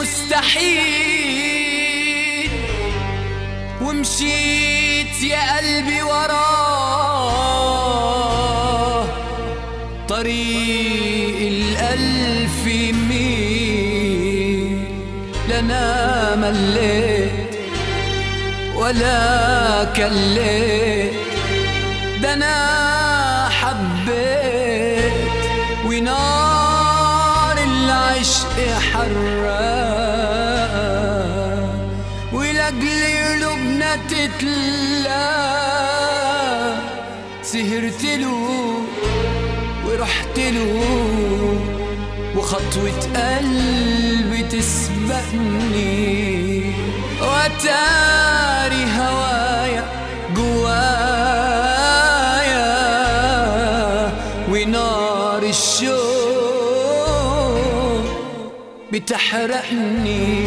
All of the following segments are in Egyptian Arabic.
المستحيل ومشيت يا قلبي وراه طريق الألف ميل لنا مليت ولا كليت ده انا حبيت ونار العشق حرام ولاجل قلوبنا تتلا سهرت له ورحت له وخطوة قلبي تسبقني وتاري هوايا جوايا ونار الشوق بتحرقني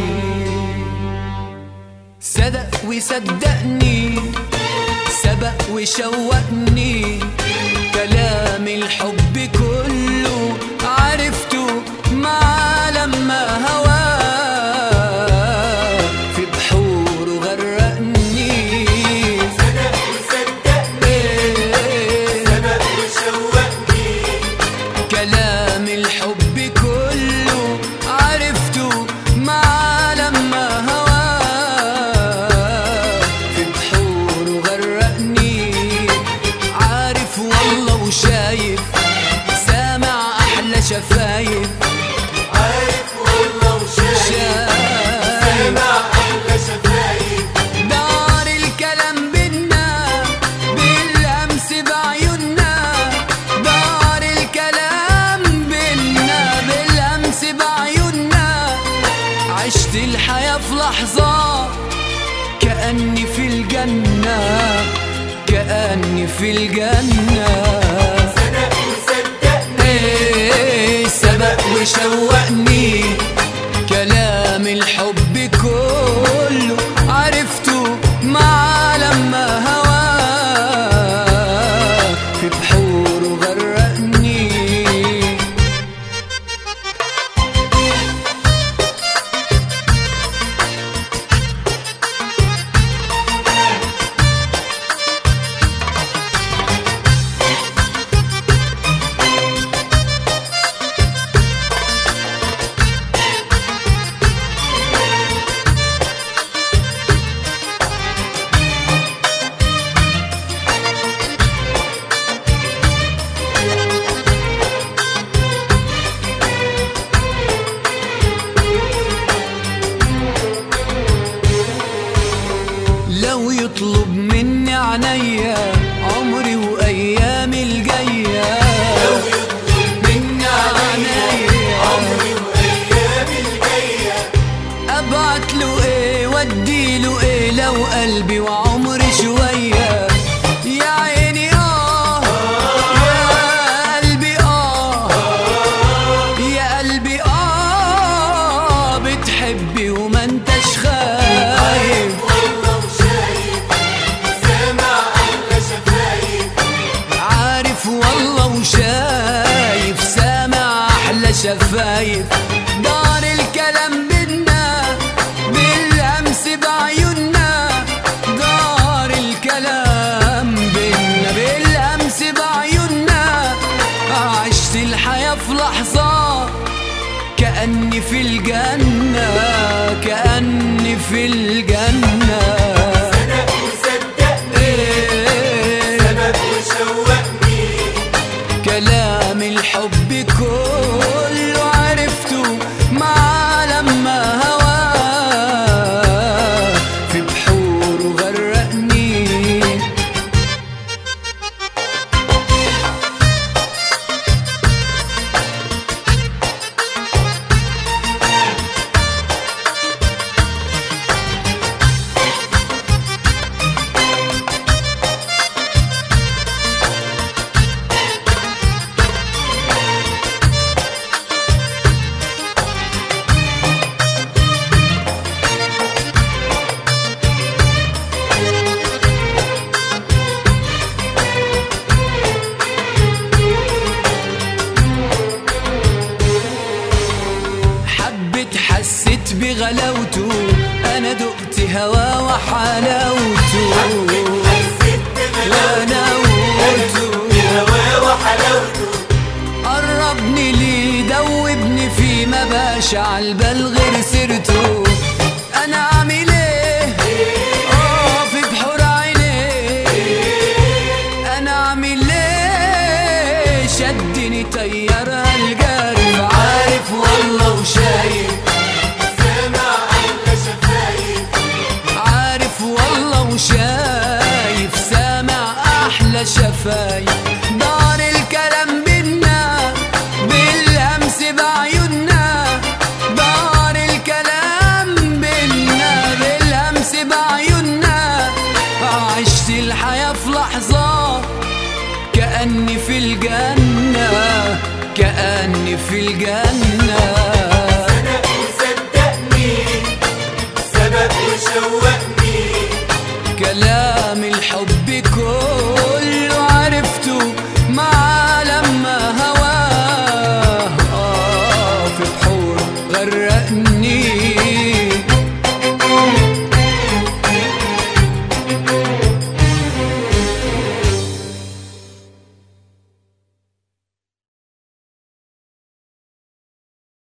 صدق وصدقني سبق وشوقني كلام الحب كله عرفته مع لما هواه في بحور غرقني صدق وصدقني سبق وشوقني كلام الحب كله عرفته مع لما هواه في بحور غرقني عارف والله وشايف سامع احلى شفايف عارف والله وشايف شايف سامع احلى شفايف دار الكلام بينا بالامس بعيوننا دار الكلام بينا بالامس بعيوننا عشت الحياة في لحظة كأني في الجنة كأني في الجنة صدق وصدقني إيه سبق وشوقني كلام الحب كله عرفته مع لما هواه في بحور غرقني لو يطلب مني عينيا عمري وايامي الجايه لو يطلب مني عينيا عمري وايامي الجايه ابعت له ايه وادي له ايه لو قلبي وعمري شويه يا عيني اه يا قلبي اه يا قلبي اه بتحبي وما انتش خايف والله وشايف سامع احلى شفايف عارف والله وشايف سامع احلى شفايف دار الكلام بينا بالامس بعيوننا دار الهوى وحلاوته حسيت ونوته بهواه وحلاوته قربني ليه دوبني فيه ما بقاش عالبال غير سيرته انا اعمل ايه اه في بحور عينيه انا اعمل ايه شدني طيارها الجرف عارف والله وشايف سامع أحلى شفايف عارف والله وشايف سامع احلى شفايف دار الكلام بينا بالهمس بعيوننا دار الكلام بينا بالهمس بعيوننا عشت الحياة في لحظة كأني في الجنة كأني في الجنة سبق وصدقني سبق وشوقني كلام الحب كله